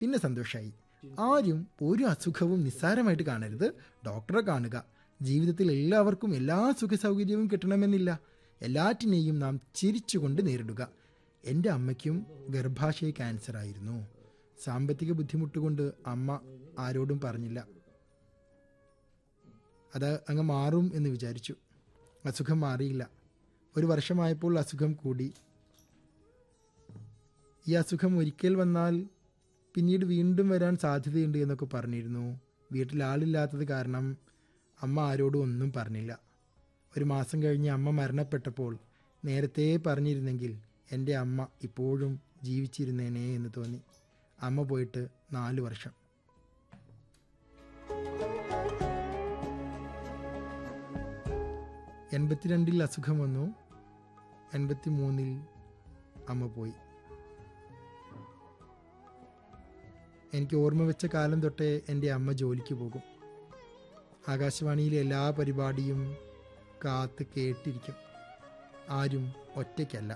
പിന്നെ സന്തോഷമായി ആരും ഒരു അസുഖവും നിസ്സാരമായിട്ട് കാണരുത് ഡോക്ടറെ കാണുക ജീവിതത്തിൽ എല്ലാവർക്കും എല്ലാ സുഖ സൗകര്യവും കിട്ടണമെന്നില്ല എല്ലാറ്റിനെയും നാം ചിരിച്ചുകൊണ്ട് നേരിടുക എൻ്റെ അമ്മയ്ക്കും ഗർഭാശയ ക്യാൻസർ ആയിരുന്നു സാമ്പത്തിക ബുദ്ധിമുട്ട് കൊണ്ട് അമ്മ ആരോടും പറഞ്ഞില്ല അത് അങ്ങ് മാറും എന്ന് വിചാരിച്ചു അസുഖം മാറിയില്ല ഒരു വർഷമായപ്പോൾ അസുഖം കൂടി ഈ അസുഖം ഒരിക്കൽ വന്നാൽ പിന്നീട് വീണ്ടും വരാൻ സാധ്യതയുണ്ട് എന്നൊക്കെ പറഞ്ഞിരുന്നു വീട്ടിൽ ആളില്ലാത്തത് കാരണം അമ്മ ആരോടും ഒന്നും പറഞ്ഞില്ല ഒരു മാസം കഴിഞ്ഞ് അമ്മ മരണപ്പെട്ടപ്പോൾ നേരത്തെ പറഞ്ഞിരുന്നെങ്കിൽ എൻ്റെ അമ്മ ഇപ്പോഴും ജീവിച്ചിരുന്നേനേ എന്ന് തോന്നി അമ്മ പോയിട്ട് നാല് വർഷം എൺപത്തിരണ്ടിൽ അസുഖം വന്നു എൺപത്തി മൂന്നിൽ അമ്മ പോയി എനിക്ക് ഓർമ്മ വെച്ച കാലം തൊട്ടേ എൻ്റെ അമ്മ ജോലിക്ക് പോകും ആകാശവാണിയിലെ എല്ലാ പരിപാടിയും കാത്ത് കേട്ടിരിക്കും ആരും ഒറ്റയ്ക്കല്ല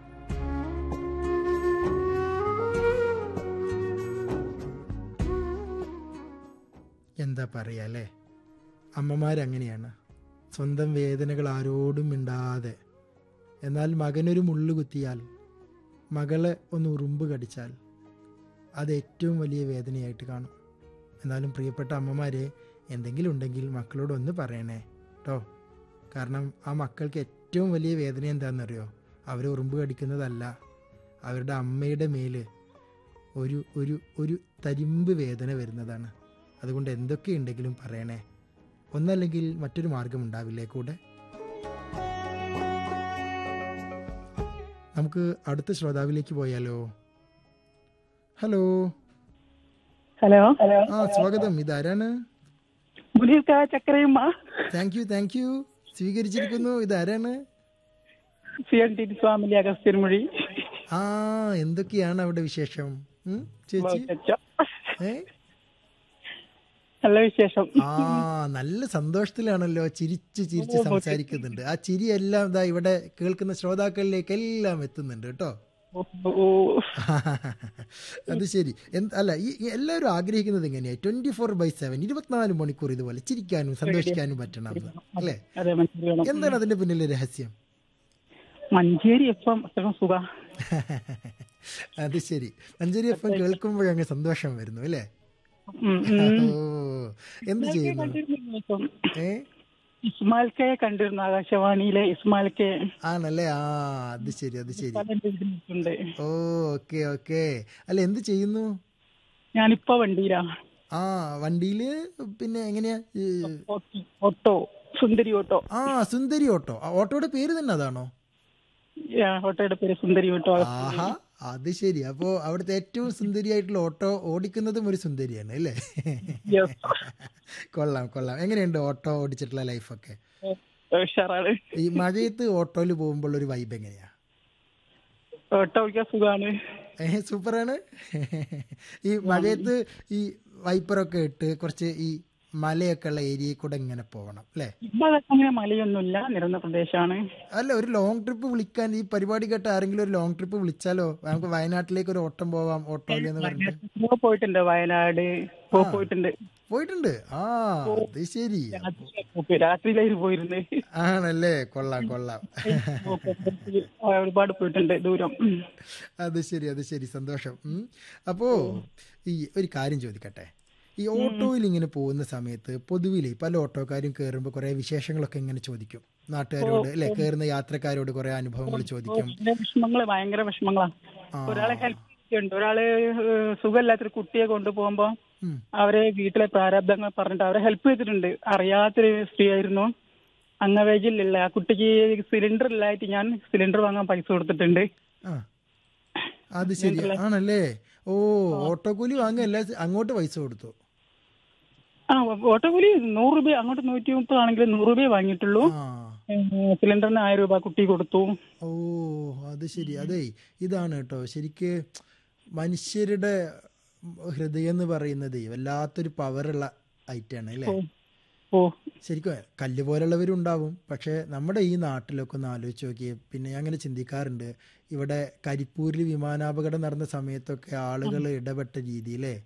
എന്താ പറയുക അല്ലേ അമ്മമാരങ്ങനെയാണ് സ്വന്തം വേദനകൾ ആരോടും മിണ്ടാതെ എന്നാൽ മകനൊരു മുള്ളു കുത്തിയാൽ മകളെ ഒന്ന് ഉറുമ്പ് കടിച്ചാൽ അത് ഏറ്റവും വലിയ വേദനയായിട്ട് കാണും എന്നാലും പ്രിയപ്പെട്ട അമ്മമാരെ എന്തെങ്കിലും ഉണ്ടെങ്കിൽ മക്കളോടൊന്ന് പറയണേ കേട്ടോ കാരണം ആ മക്കൾക്ക് ഏറ്റവും വലിയ വേദന എന്താണെന്നറിയോ അവരെ ഉറുമ്പ് കടിക്കുന്നതല്ല അവരുടെ അമ്മയുടെ മേല് ഒരു ഒരു ഒരു തരിമ്പ് വേദന വരുന്നതാണ് അതുകൊണ്ട് എന്തൊക്കെയുണ്ടെങ്കിലും പറയണേ ഒന്നല്ലെങ്കിൽ മറ്റൊരു മാർഗം ഉണ്ടാവില്ലേ കൂടെ നമുക്ക് അടുത്ത ശ്രോതാവിലേക്ക് പോയാലോ ഹലോ ഹലോ ഹലോ ആ സ്വാഗതം ഇതാരാണ് മുനീർക്ക ചക്കരയമ്മ താങ്ക് യു താങ്ക് യു സ്വീകരിച്ചിരിക്കുന്നു ഇതാരാണ് സി എൻ ടി സ്വാമിലി അഗസ്ത്യൻമൊഴി ആ എന്തൊക്കെയാണ് അവിടെ വിശേഷം ഉം, ചേച്ചി ഏ നല്ല വിശേഷം ആ നല്ല സന്തോഷത്തിലാണല്ലോ ചിരിച്ച് ചിരിച്ച് സംസാരിക്കുന്നുണ്ട് ആ ചിരിയെല്ലാം ഇതാ ഇവിടെ കേൾക്കുന്ന ശ്രോതാക്കളിലേക്ക് എല്ലാം എത്തുന്നുണ്ട് കേട്ടോ ഓ, ഓ, അത് ശരി എന്ത് അല്ല ഈ ഈ എല്ലാവരും ആഗ്രഹിക്കുന്നത് എങ്ങനെയാ ട്വന്റി ഫോർ ബൈ സെവൻ ഇരുപത്തിനാല് മണിക്കൂർ ഇതുപോലെ ചിരിക്കാനും സന്തോഷിക്കാനും പറ്റണം എന്ന്. അല്ലേ അതെ മഞ്ചേരി വേണം എന്താണ് അതിന്റെ പിന്നിലെ രഹസ്യം മഞ്ചേരി എപ്പം അത്രയും സുഖ അത് ശരി മഞ്ചേരി എഫ് കേൾക്കുമ്പോഴങ്ങ് സന്തോഷം വരുന്നു അല്ലേ ഉം, ഉം. ഓ എന്ത് ചെയ്യുന്നു കണ്ടിരുന്നു ഇപ്പം. ഏ ഇസ്മാൽ കെ കണ്ടിരുന്നു ആകാശവാണിയിലെ ഇസ്മാൽ കെ ആണല്ലേ ആ അത് ശരി അത് ശരി പല ഇതിലുണ്ട് ഓ ഓക്കെ ഓക്കെ അല്ല എന്ത് ചെയ്യുന്നു ഞാനിപ്പോ വണ്ടിയിലാ ആ വണ്ടിയില് പിന്നെ എങ്ങനെയാ ഈ, ഓട്ടോ- ഓട്ടോ സുന്ദരി ഓട്ടോ ആ സുന്ദരി ഓട്ടോ ആ ഓട്ടോയുടെ പേര് തന്നെ അതാണോ ആ, ഓട്ടോയുടെ പേര് സുന്ദരി ഓട്ടോ ആഹാ അത് ശരി അപ്പോ അവിടുത്തെ ഏറ്റവും സുന്ദരിയായിട്ടുള്ള ഓട്ടോ ഓടിക്കുന്നതും ഒരു സുന്ദരിയാണ് അല്ലേ Yes. കൊള്ളാം കൊള്ളാം എങ്ങനെയുണ്ട് ഓട്ടോ ഓടിച്ചിട്ടുള്ള ലൈഫൊക്കെ ഉഷാറാണ് ഈ മഴയത്ത് ഓട്ടോയിൽ പോകുമ്പോൾ ഒരു വൈബ് എങ്ങനെയാ ഓട്ടോ ഓടിക്കാൻ സുഖാണ് ഏഹ് സൂപ്പറാണ് ഈ മഴയത്ത് ഈ വൈപ്പറൊക്കെ ഇട്ട് കുറച്ച് ഈ മലയൊക്കെ ഉള്ള ഏരിയയിൽ കൂടെ ഇങ്ങനെ പോകണം അല്ലേ ഇപ്പൊ അങ്ങനെ മലയൊന്നുമില്ല നിരന്ന പ്രദേശമാണ് അല്ല ഒരു ലോങ് ട്രിപ്പ് വിളിക്കാൻ ഈ പരിപാടി കേട്ട ആരെങ്കിലും ഒരു ലോങ് ട്രിപ്പ് വിളിച്ചാലോ നമുക്ക് വയനാട്ടിലേക്ക് ഒരു ഓട്ടം പോവാം ഓട്ടോയിൽ എന്ന് പറഞ്ഞിട്ട് ഇപ്പൊ പോയിട്ടുണ്ട് വയനാട് ഇപ്പൊ പോയിട്ടുണ്ട് പോയിട്ടുണ്ട് ആ അത് ശരി രാത്രിയിലായിരുന്നു പോയിരുന്നത് ആണല്ലേ കൊള്ളാം കൊള്ളാം ഒരുപാട് പോയിട്ടുണ്ട് ദൂരം ഉം. അത് ശരി അത് ശരി സന്തോഷം ഉം. അപ്പോ ഈ ഒരു കാര്യം ചോദിക്കട്ടെ ഈ ഓട്ടോയിൽ ഇങ്ങനെ പോകുന്ന സമയത്ത് പൊതുവിലെ പല ഓട്ടോക്കാരും കയറുമ്പോൾ കുറെ വിശേഷങ്ങളൊക്കെ ഇങ്ങനെ ചോദിക്കും നാട്ടുകാരോട് അല്ലെ കയറുന്ന യാത്രക്കാരോട് കുറെ അനുഭവങ്ങൾ ചോദിക്കും പിന്നെ വിഷമങ്ങള് ഭയങ്കര വിഷമങ്ങളാ ആ. ഒരാളെ ഹെൽപ്പ് ചെയ്യുന്നുണ്ട് ഒരാള് ഏഹ്, സുഖമില്ലാത്തൊരു കുട്ടിയെ കൊണ്ടുപോകുമ്പോ ഉം. അവരെ വീട്ടിലെ പ്രാരാബ്ദങ്ങൾ പറഞ്ഞിട്ട് അവരെ ഹെൽപ്പ് ചെയ്തിട്ടുണ്ട് അറിയാത്തൊരു സ്ത്രീ ആയിരുന്നു അംഗവേജിലുള്ള ആ കുട്ടിക്ക് സിലിണ്ടർ ഇല്ലായിട്ട് ഞാൻ സിലിണ്ടർ വാങ്ങാൻ പൈസ കൊടുത്തിട്ടുണ്ട് ആ അത് ശരി ആണല്ലേ ഓ ഓട്ടോ കൂലി വാങ്ങല്ല അങ്ങോട്ട് പൈസ കൊടുത്തു ആ ഓട്ടോ കൂലി നൂറ് രൂപ അങ്ങോട്ട് നൂറ്റി മുപ്പത് ആണെങ്കിൽ നൂറ് രൂപയെ വാങ്ങിയിട്ടുള്ളൂ ആ ഏഹ്, സിലിണ്ടറിന് ആയിരം രൂപ കുട്ടി കൊടുത്തു ഓ അത് ശരി അതെ ഇതാണ് കേട്ടോ ശരിക്ക് മനുഷ്യരുടെ ഹൃദയം എന്ന് പറയുന്നത് വല്ലാത്തൊരു പവറുള്ള ഐറ്റാണ് അല്ലേ ഓ ഓ ശരിക്കും കല്ല് പോലുള്ളവരുണ്ടാവും പക്ഷേ നമ്മുടെ ഈ നാട്ടിലൊക്കെ ഒന്ന് ആലോചിച്ച് നോക്കിയേ പിന്നെ ഞാൻ അങ്ങനെ ചിന്തിക്കാറുണ്ട് ഇവിടെ കരിപ്പൂരിൽ വിമാനാപകടം നടന്ന സമയത്തൊക്കെ ആളുകൾ ഇടപെട്ട രീതിയിലേ